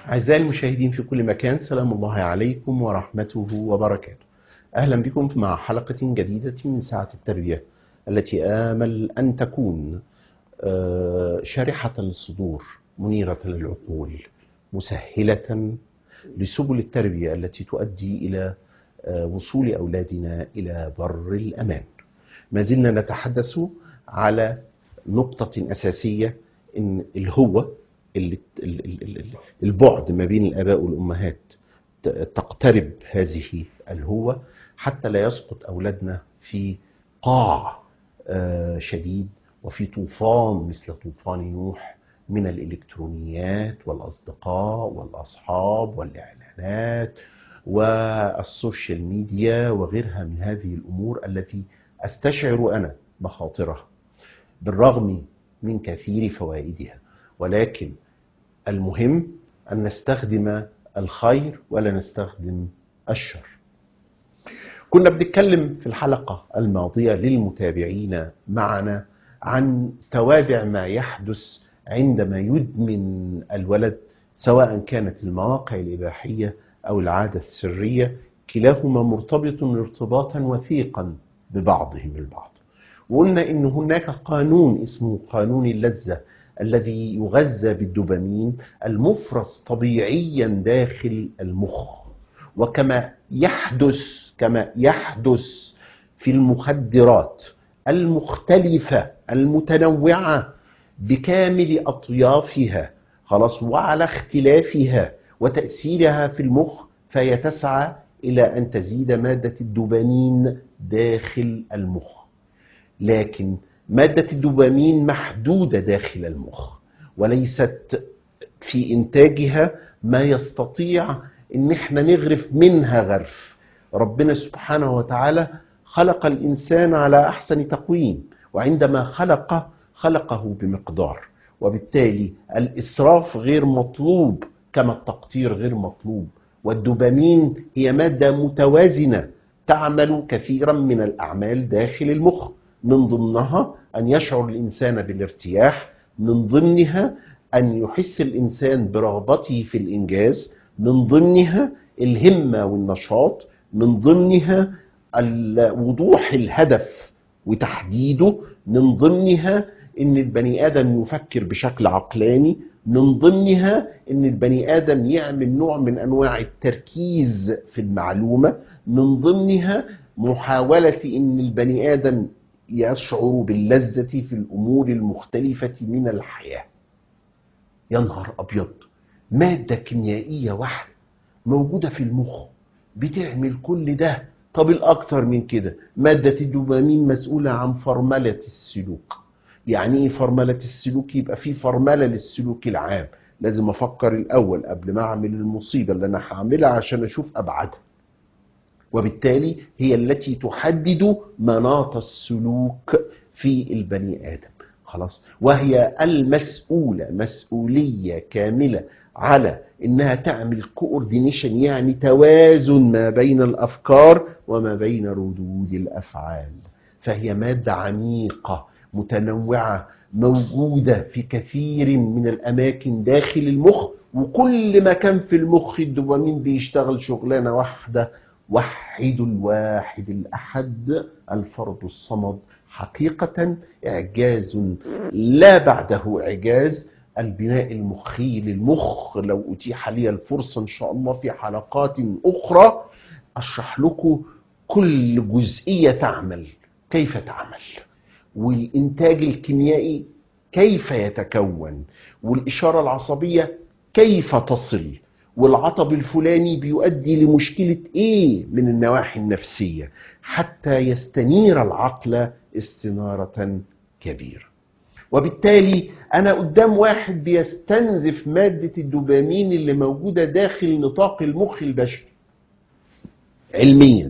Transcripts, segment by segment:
أعزائي المشاهدين في كل مكان سلام الله عليكم ورحمته وبركاته أهلا بكم مع حلقة جديدة من ساعة التربية التي آمل أن تكون آه، شارحة للصدور منيرة للعقول مسهلة لسبل التربية التي تؤدي إلى آه، وصول أولادنا إلى بر الأمان ما زلنا نتحدث على نقطة أساسية إن الهوة اللي ال- ال- ال- البعد ما بين الآباء والأمهات ت- تقترب هذه الهوة حتى لا يسقط أولادنا في قاع آه، شديد وفي طوفان مثل طوفان نوح من الإلكترونيات والأصدقاء والأصحاب والإعلانات والسوشيال ميديا وغيرها من هذه الأمور التي أستشعر أنا مخاطرها بالرغم من كثير فوائدها ولكن المهم أن نستخدم الخير ولا نستخدم الشر كنا بنتكلم في الحلقة الماضية للمتابعين معنا عن توابع ما يحدث عندما يدمن الولد سواء كانت المواقع الإباحية أو العادة السرية كلاهما مرتبط ارتباطا وثيقا ببعضهم البعض وقلنا إن هناك قانون اسمه قانون اللذة الذي يغذى بالدوبامين المفرز طبيعيا داخل المخ وكما يحدث كما يحدث في المخدرات المختلفة المتنوعة بكامل أطيافها خلاص وعلى اختلافها وتأثيرها في المخ فهي تسعى إلى أن تزيد مادة الدوبامين داخل المخ لكن مادة الدوبامين محدودة داخل المخ وليست في إنتاجها ما يستطيع إن احنا نغرف منها غرف ربنا سبحانه وتعالى خلق الإنسان على أحسن تقويم وعندما خلقه خلقه بمقدار وبالتالي الإسراف غير مطلوب كما التقطير غير مطلوب والدوبامين هي مادة متوازنة تعمل كثيرا من الأعمال داخل المخ من ضمنها أن يشعر الإنسان بالارتياح من ضمنها أن يحس الإنسان برغبته في الإنجاز من ضمنها الهمة والنشاط من ضمنها ال- وضوح الهدف وتحديده من ضمنها ان البني ادم يفكر بشكل عقلاني من ضمنها ان البني ادم يعمل نوع من انواع التركيز في المعلومه من ضمنها محاوله ان البني ادم يشعر باللذه في الامور المختلفه من الحياه يا نهار ابيض ماده كيميائيه واحده موجوده في المخ بتعمل كل ده طب الاكتر من كده ماده الدوبامين مسؤوله عن فرمله السلوك يعني ايه فرمله السلوك يبقى في فرمله للسلوك العام لازم افكر الاول قبل ما اعمل المصيبه اللي انا هعملها عشان اشوف ابعادها وبالتالي هي التي تحدد مناط السلوك في البني ادم خلاص وهي المسؤوله مسؤوليه كامله على انها تعمل كوردينيشن يعني توازن ما بين الافكار وما بين ردود الافعال فهي ماده عميقه متنوعه موجوده في كثير من الاماكن داخل المخ وكل ما كان في المخ الدوبامين بيشتغل شغلانه واحده وحد الواحد الاحد الفرد الصمد حقيقه اعجاز لا بعده اعجاز البناء المخي للمخ لو اتيح لي الفرصه ان شاء الله في حلقات اخرى اشرح لكم كل جزئيه تعمل كيف تعمل والإنتاج الكيميائي كيف يتكون والإشارة العصبية كيف تصل والعطب الفلاني بيؤدي لمشكلة إيه من النواحي النفسية حتى يستنير العقل استنارة كبيرة وبالتالي أنا قدام واحد بيستنزف مادة الدوبامين اللي موجودة داخل نطاق المخ البشري علميا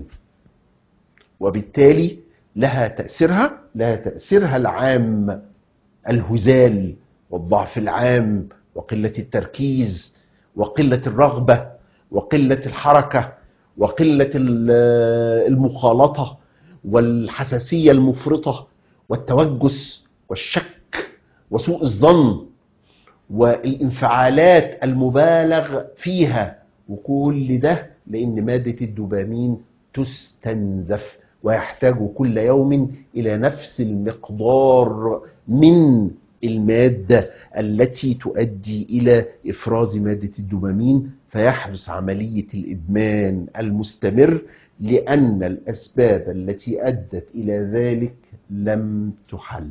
وبالتالي لها تأثيرها لها تأثيرها العام الهزال والضعف العام وقلة التركيز وقلة الرغبة وقلة الحركة وقلة ال- المخالطة والحساسية المفرطة والتوجس والشك وسوء الظن والانفعالات المبالغ فيها وكل ده لأن مادة الدوبامين تستنزف ويحتاج كل يوم إلى نفس المقدار من المادة التي تؤدي إلى إفراز مادة الدوبامين فيحدث عملية الإدمان المستمر لأن الأسباب التي أدت إلى ذلك لم تحل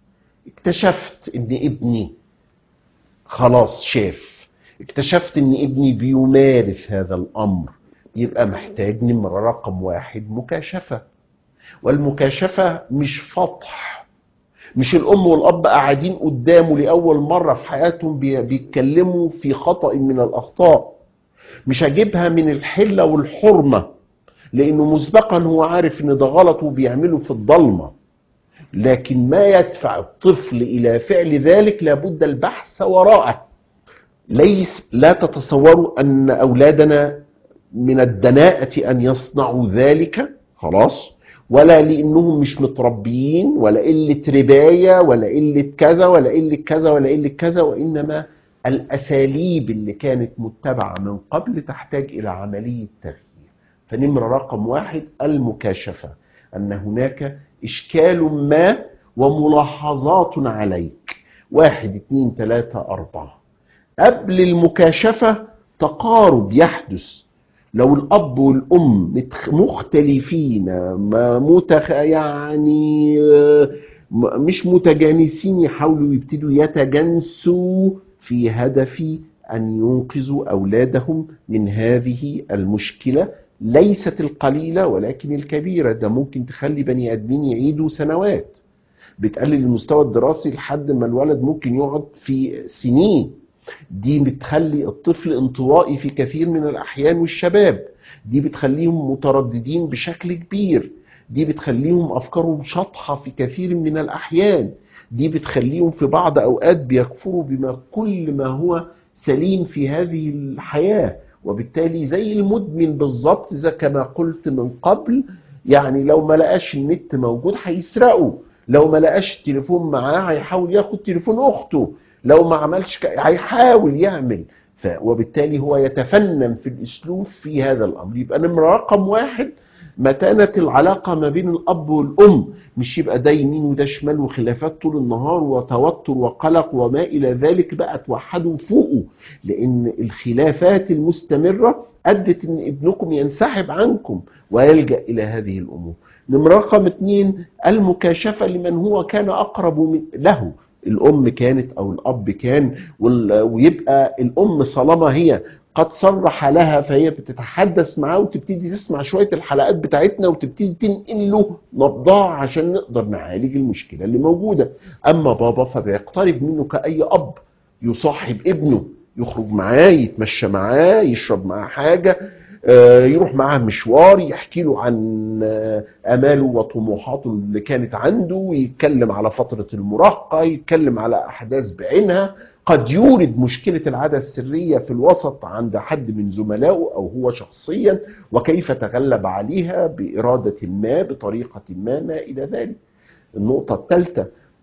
اكتشفت ان ابني خلاص شاف اكتشفت ان ابني بيمارس هذا الامر يبقى محتاج نمرة رقم واحد مكاشفة والمكاشفة مش فضح مش الام والاب قاعدين قدامه لاول مرة في حياتهم بي- بيتكلموا في خطأ من الاخطاء مش هجيبها من الحلة والحرمة لانه مسبقا هو عارف ان ده غلط وبيعمله في الضلمه لكن ما يدفع الطفل الى فعل ذلك لابد البحث وراءه ليس لا تتصوروا ان اولادنا من الدناءة ان يصنعوا ذلك خلاص ولا لانهم مش متربيين ولا قله ربايه ولا قله كذا ولا قله كذا ولا قله كذا وانما الاساليب اللي كانت متبعه من قبل تحتاج الى عمليه تغيير فنمره رقم واحد المكاشفه ان هناك اشكال ما وملاحظات عليك واحد اتنين تلاته اربعه قبل المكاشفه تقارب يحدث لو الاب والام متخ- مختلفين ما متخ يعني آه، م- مش متجانسين يحاولوا يبتدوا يتجانسوا في هدف ان ينقذوا اولادهم من هذه المشكله ليست القليله ولكن الكبيره ده ممكن تخلي بني ادمين يعيدوا سنوات بتقلل المستوى الدراسي لحد ما الولد ممكن يقعد في سنين دي بتخلي الطفل انطوائي في كثير من الأحيان والشباب دي بتخليهم مترددين بشكل كبير دي بتخليهم أفكارهم شطحة في كثير من الأحيان دي بتخليهم في بعض أوقات بيكفروا بما كل ما هو سليم في هذه الحياة وبالتالي زي المدمن بالظبط زي كما قلت من قبل يعني لو ما لقاش النت موجود هيسرقه لو ما لقاش التليفون معاه هيحاول ياخد تليفون اخته لو ما عملش ك... هيحاول يعمل ف... وبالتالي هو يتفنن في الاسلوب في هذا الامر يبقى نمره رقم واحد متانة العلاقة ما بين الأب والأم مش يبقى ده يمين وده شمال وخلافات طول النهار وتوتر وقلق وما إلى ذلك بقى توحدوا فوقه لأن الخلافات المستمرة أدت أن ابنكم ينسحب عنكم ويلجأ إلى هذه الأمور نمرة رقم اتنين المكاشفة لمن هو كان أقرب من له الأم كانت أو الأب كان وال- ويبقى الأم طالما هي قد صرح لها فهي بتتحدث معاه وتبتدي تسمع شوية الحلقات بتاعتنا وتبتدي تنقل له نبضها عشان نقدر نعالج المشكلة اللي موجودة أما بابا فبيقترب منه كأي أب يصاحب ابنه يخرج معاه يتمشى معاه يشرب معاه حاجة آه، يروح معاه مشوار يحكي له عن آه، اماله وطموحاته اللي كانت عنده ويتكلم على فتره المراهقه يتكلم على احداث بعينها قد يورد مشكله العاده السريه في الوسط عند حد من زملائه او هو شخصيا وكيف تغلب عليها باراده ما بطريقه ما ما الى ذلك النقطه الثالثه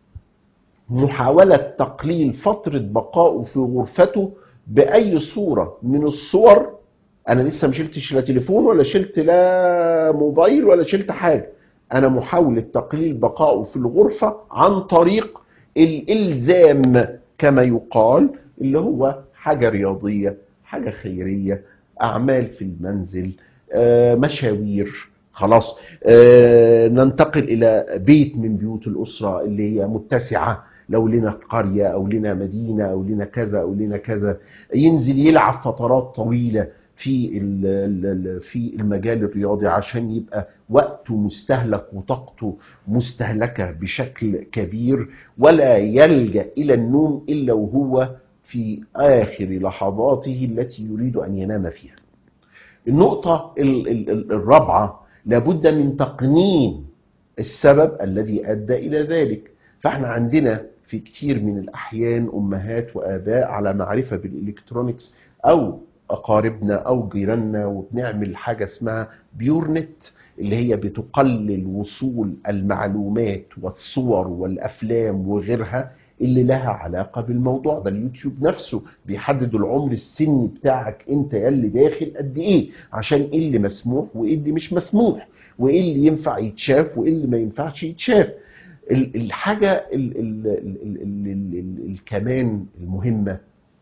محاولة تقليل فترة بقائه في غرفته بأي صورة من الصور أنا لسه ما شلتش لا تليفون ولا شلت لا موبايل ولا شلت حاجة أنا محاولة تقليل بقائه في الغرفة عن طريق الإلزام كما يقال اللي هو حاجة رياضية حاجة خيرية أعمال في المنزل آه، مشاوير خلاص آه، ننتقل إلى بيت من بيوت الأسرة اللي هي متسعة لو لنا قرية أو لنا مدينة أو لنا كذا أو لنا كذا ينزل يلعب فترات طويلة في ال- ال- ال- في المجال الرياضي عشان يبقى وقته مستهلك وطاقته مستهلكة بشكل كبير ولا يلجأ إلى النوم إلا وهو في آخر لحظاته التي يريد أن ينام فيها النقطة ال- ال- ال- الرابعة لابد من تقنين السبب الذي أدى إلى ذلك فاحنا عندنا في كتير من الأحيان أمهات وآباء على معرفة بالإلكترونيكس أو أقاربنا أو جيراننا وبنعمل حاجة اسمها بيورنت اللي هي بتقلل وصول المعلومات والصور والأفلام وغيرها اللي لها علاقة بالموضوع ده اليوتيوب نفسه بيحدد العمر السني بتاعك انت يلي داخل قد ايه عشان ايه اللي مسموح وايه اللي مش مسموح وايه اللي ينفع يتشاف وايه اللي ما ينفعش يتشاف ال- الحاجة ال ال ال ال ال ال ال الكمان المهمة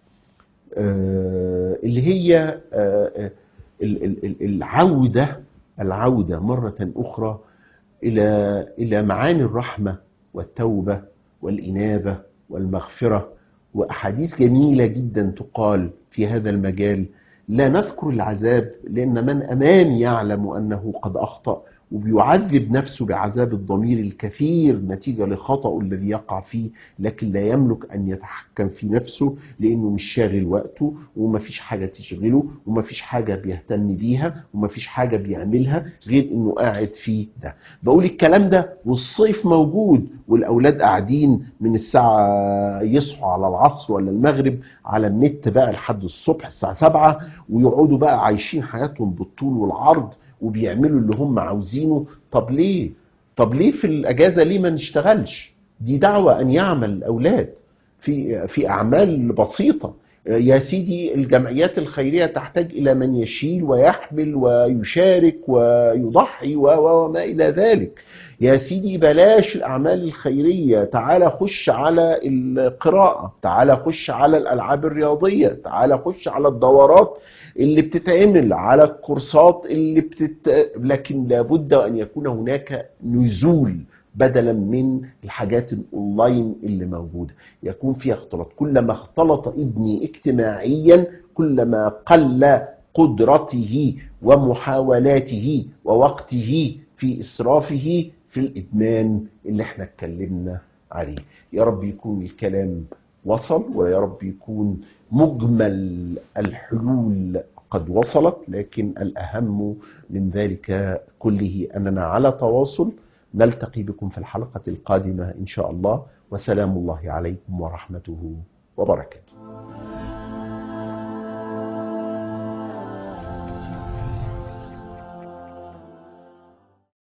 آه، اللي هي آه، آه، ال- ال- ال- العودة العودة مرة أخرى إلى إلى معاني الرحمة والتوبة والإنابة والمغفرة وأحاديث جميلة جدا تقال في هذا المجال لا نذكر العذاب لأن من أمام يعلم أنه قد أخطأ وبيعذب نفسه بعذاب الضمير الكثير نتيجة لخطأه الذي يقع فيه لكن لا يملك أن يتحكم في نفسه لأنه مش شاغل وقته ومفيش حاجة تشغله ومفيش حاجة بيهتم بيها ومفيش حاجة بيعملها غير أنه قاعد في ده بقول الكلام ده والصيف موجود والأولاد قاعدين من الساعة يصحوا على العصر ولا المغرب على النت بقى لحد الصبح الساعة سبعة ويقعدوا بقى عايشين حياتهم بالطول والعرض وبيعملوا اللي هم عاوزينه طب ليه طب ليه في الاجازه ليه ما نشتغلش دي دعوه ان يعمل الاولاد في في اعمال بسيطه يا سيدي الجمعيات الخيريه تحتاج الى من يشيل ويحمل ويشارك ويضحي و- و- وما الى ذلك يا سيدي بلاش الاعمال الخيريه تعال خش على القراءه تعال خش على الالعاب الرياضيه تعال خش على الدورات اللي بتتعمل على الكورسات اللي بتت... لكن لابد ان يكون هناك نزول بدلا من الحاجات الاونلاين اللي موجوده يكون فيها اختلاط كلما اختلط ابني اجتماعيا كلما قل قدرته ومحاولاته ووقته في اسرافه في الادمان اللي احنا اتكلمنا عليه يا رب يكون الكلام وصل ويا رب يكون مجمل الحلول قد وصلت لكن الأهم من ذلك كله أننا على تواصل نلتقي بكم في الحلقة القادمة إن شاء الله وسلام الله عليكم ورحمته وبركاته